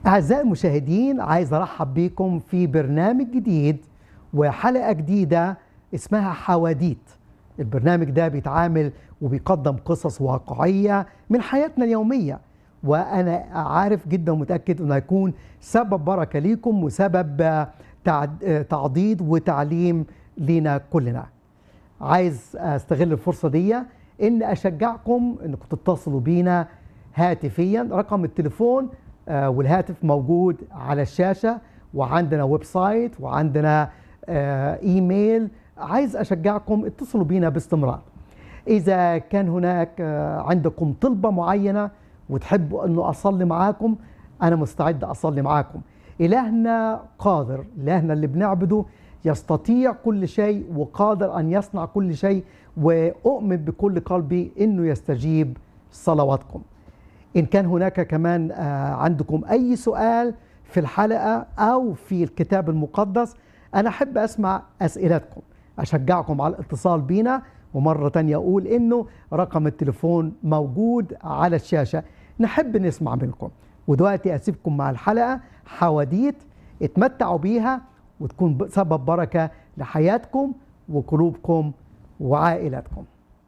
أعزائي المشاهدين عايز أرحب بكم في برنامج جديد وحلقة جديدة اسمها حواديت البرنامج ده بيتعامل وبيقدم قصص واقعية من حياتنا اليومية وأنا عارف جدا ومتأكد أنه هيكون سبب بركة ليكم وسبب آه، تعد- آه، تعضيد وتعليم لينا كلنا عايز استغل الفرصه دي ان اشجعكم انكم تتصلوا بينا هاتفيا رقم التليفون آه، والهاتف موجود على الشاشه وعندنا ويب سايت وعندنا آه، ايميل عايز اشجعكم اتصلوا بينا باستمرار اذا كان هناك آه، عندكم طلبه معينه وتحبوا انه اصلي معاكم انا مستعد اصلي معاكم الهنا قادر الهنا اللي بنعبده يستطيع كل شيء وقادر ان يصنع كل شيء واؤمن بكل قلبي انه يستجيب صلواتكم ان كان هناك كمان آه، عندكم اي سؤال في الحلقه او في الكتاب المقدس انا احب اسمع اسئلتكم اشجعكم على الاتصال بينا ومره تانية اقول انه رقم التليفون موجود على الشاشه نحب نسمع منكم ودلوقتي اسيبكم مع الحلقه حواديت اتمتعوا بيها وتكون ب- سبب بركه لحياتكم وقلوبكم وعائلاتكم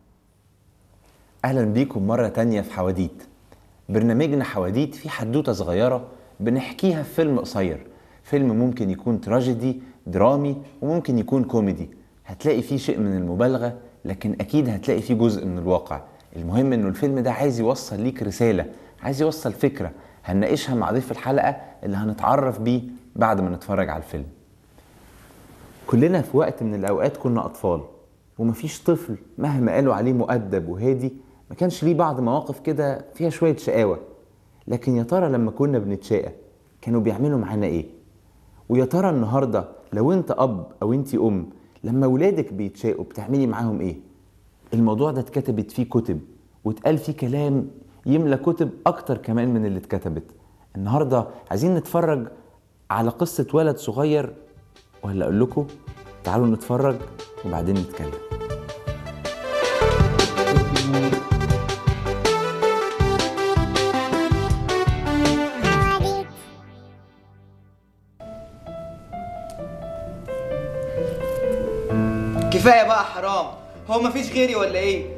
اهلا بيكم مره تانية في حواديت برنامجنا حواديت فيه حدوته صغيره بنحكيها في فيلم قصير فيلم ممكن يكون تراجيدي درامي وممكن يكون كوميدي هتلاقي فيه شيء من المبالغه لكن اكيد هتلاقي فيه جزء من الواقع المهم انه الفيلم ده عايز يوصل ليك رساله عايز يوصل فكره هنناقشها مع ضيف الحلقه اللي هنتعرف بيه بعد ما نتفرج على الفيلم كلنا في وقت من الاوقات كنا اطفال ومفيش طفل مهما قالوا عليه مؤدب وهادي ما كانش ليه بعض مواقف كده فيها شويه شقاوه لكن يا ترى لما كنا بنتشقى كانوا بيعملوا معانا ايه ويا ترى النهارده لو انت اب او انت ام لما ولادك بيتشاقوا بتعملي معاهم ايه الموضوع ده اتكتبت فيه كتب واتقال فيه كلام يملى كتب اكتر كمان من اللي اتكتبت النهارده عايزين نتفرج على قصه ولد صغير ولا اقول لكم تعالوا نتفرج وبعدين نتكلم كفايه بقى حرام هو مفيش غيري ولا ايه